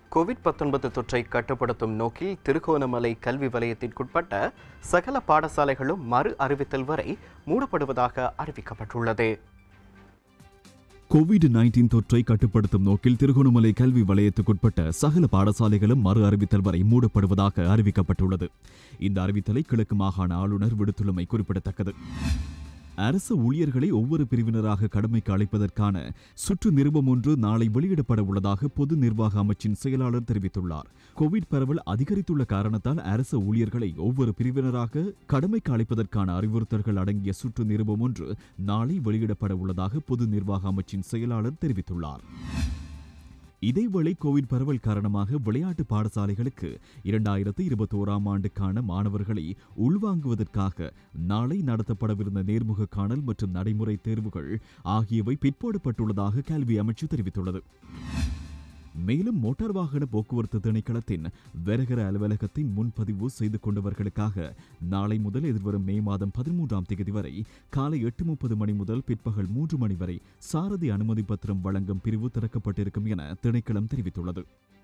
Covid பத்தொன்பது தொற்றை கட்டுப்படுத்தும் நோக்கில் திருகோணமலை கல்வி வலயத்திற்குட்பட்ட சகல பாடசாலைகளும் மறு அறிவித்தல் வரை மூடப்படுவதாக அறிவிக்கப்பட்டுள்ளது கோவிட் நைன்டீன் தொற்றை கட்டுப்படுத்தும் நோக்கில் திருகோணமலை கல்வி வலயத்துக்குட்பட்ட சகல பாடசாலைகளும் மறு அறிவித்தல் வரை மூடப்படுவதாக அறிவிக்கப்பட்டுள்ளது இந்த அறிவித்தலை கிழக்கு மாகாண ஆளுநர் விடுத்துள்ளமை குறிப்பிடத்தக்கது அரசு ஊழியர்களை ஒவ்வொரு பிரிவினராக கடமைக்கு அழைப்பதற்கான சுற்று நிருபம் ஒன்று நாளை வெளியிடப்பட உள்ளதாக பொது நிர்வாக அமைச்சின் செயலாளர் தெரிவித்துள்ளார் கோவிட் பரவல் அதிகரித்துள்ள காரணத்தால் அரசு ஊழியர்களை ஒவ்வொரு பிரிவினராக கடமைக்கு அழைப்பதற்கான அறிவுறுத்தல்கள் அடங்கிய சுற்று நிருபம் ஒன்று நாளை வெளியிடப்பட உள்ளதாக பொது நிர்வாக அமைச்சின் செயலாளர் தெரிவித்துள்ளார் இதேவேளை கோவிட் பரவல் காரணமாக விளையாட்டு பாடசாலைகளுக்கு இரண்டாயிரத்து இருபத்தோராம் ஆண்டுக்கான மாணவர்களை உள்வாங்குவதற்காக நாளை நடத்தப்படவிருந்த நேர்முக காணல் மற்றும் நடைமுறை தேர்வுகள் ஆகியவை பிற்போடப்பட்டுள்ளதாக கல்வி அமைச்சு தெரிவித்துள்ளது மேலும் மோட்டார் வாகன போக்குவரத்து திணைக்களத்தின் வெரகர அலுவலகத்தின் முன்பதிவு செய்து கொண்டவர்களுக்காக நாளை முதல் எதிர்வரும் மே மாதம் பதிமூன்றாம் தேதி வரை காலை எட்டு முப்பது மணி முதல் பிற்பகல் மூன்று மணி வரை சாரதி அனுமதி பத்திரம் வழங்கும் பிரிவு திறக்கப்பட்டிருக்கும் என திணைக்களம் தெரிவித்துள்ளது